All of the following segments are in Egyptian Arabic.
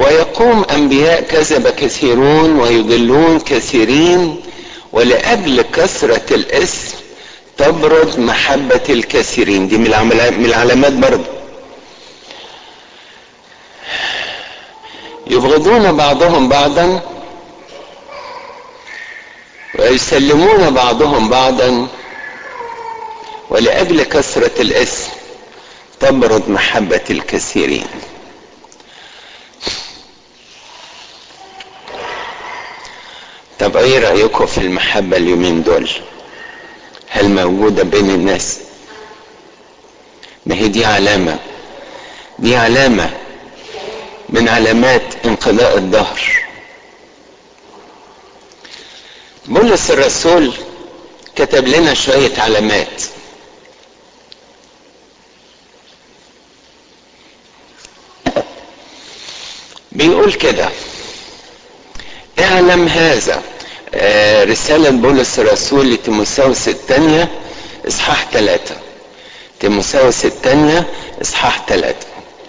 ويقوم انبياء كذب كثيرون ويضلون كثيرين ولاجل كثره الاسم تبرد محبه الكثيرين دي من من العلامات برضه يبغضون بعضهم بعضا ويسلمون بعضهم بعضا ولاجل كثره الاسم تبرد محبه الكثيرين طب ايه رايكم في المحبه اليومين دول هل موجوده بين الناس ما هي دي علامه دي علامه من علامات انقضاء الدهر بولس الرسول كتب لنا شويه علامات بيقول كده اعلم هذا آه رسالة بولس الرسول لتيموساوس الثانية اصحاح ثلاثة تيموساوس الثانية اصحاح ثلاثة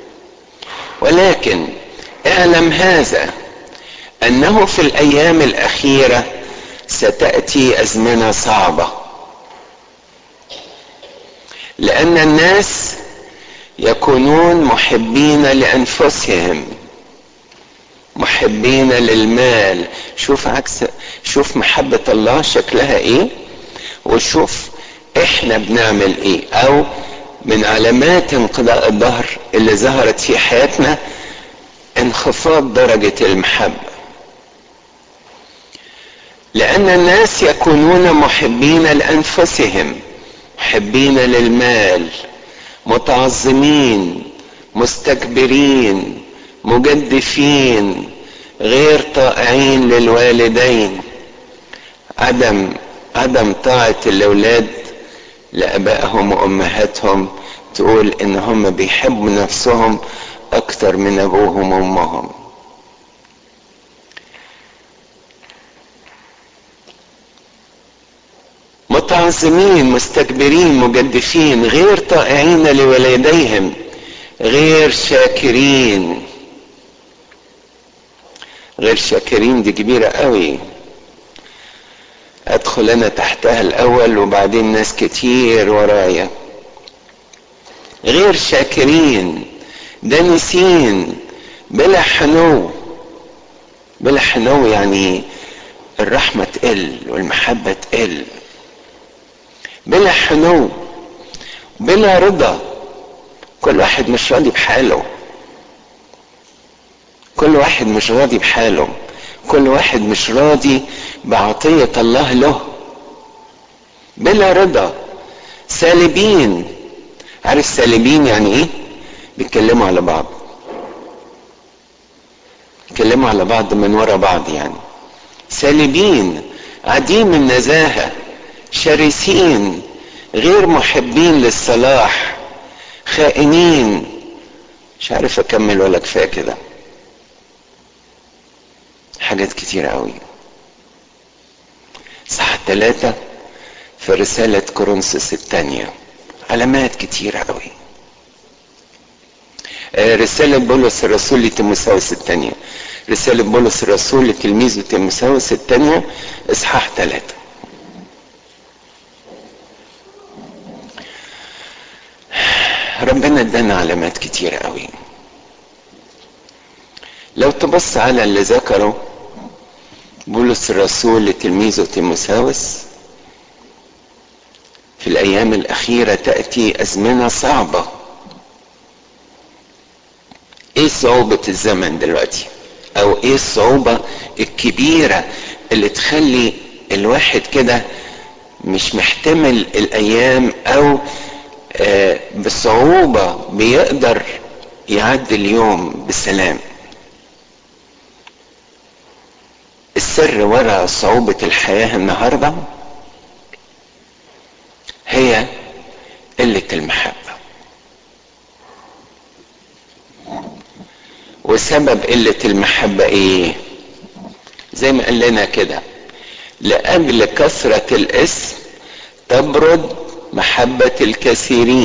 ولكن اعلم هذا انه في الايام الاخيرة ستأتي ازمنة صعبة لان الناس يكونون محبين لانفسهم محبين للمال شوف عكس شوف محبة الله شكلها ايه وشوف احنا بنعمل ايه او من علامات انقضاء الظهر اللي ظهرت في حياتنا انخفاض درجة المحبة لأن الناس يكونون محبين لأنفسهم محبين للمال متعظمين مستكبرين مجدفين غير طائعين للوالدين عدم عدم طاعة الأولاد لأبائهم وأمهاتهم تقول إن هم بيحبوا نفسهم أكتر من أبوهم وأمهم متعظمين مستكبرين مجدفين غير طائعين لوالديهم غير شاكرين غير شاكرين دي كبيرة قوي ادخل انا تحتها الاول وبعدين ناس كتير ورايا غير شاكرين دانسين بلا حنو بلا حنو يعني الرحمة تقل والمحبة تقل بلا حنو بلا رضا كل واحد مش راضي بحاله كل واحد مش راضي بحاله كل واحد مش راضي بعطية الله له بلا رضا سالبين عارف سالبين يعني ايه بيتكلموا على بعض بيتكلموا على بعض من ورا بعض يعني سالبين عديم النزاهة شرسين غير محبين للصلاح خائنين مش عارف اكمل ولا كفايه كده حاجات كتير قوي صح ثلاثة في رسالة كورنثوس الثانية علامات كتير قوي رسالة بولس الرسول لتيموساوس الثانية رسالة بولس الرسول لتلميذه تيموساوس الثانية اصحاح ثلاثة ربنا ادانا علامات كتير قوي لو تبص على اللي ذكره بولس الرسول لتلميذه تيموساوس في الايام الاخيره تاتي ازمنه صعبه ايه صعوبه الزمن دلوقتي او ايه الصعوبه الكبيره اللي تخلي الواحد كده مش محتمل الايام او آه بصعوبه بيقدر يعدي اليوم بسلام السر وراء صعوبة الحياة النهاردة هي قلة المحبة وسبب قلة المحبة ايه زي ما قال لنا كده لأجل كثرة الاسم تبرد محبة الكثيرين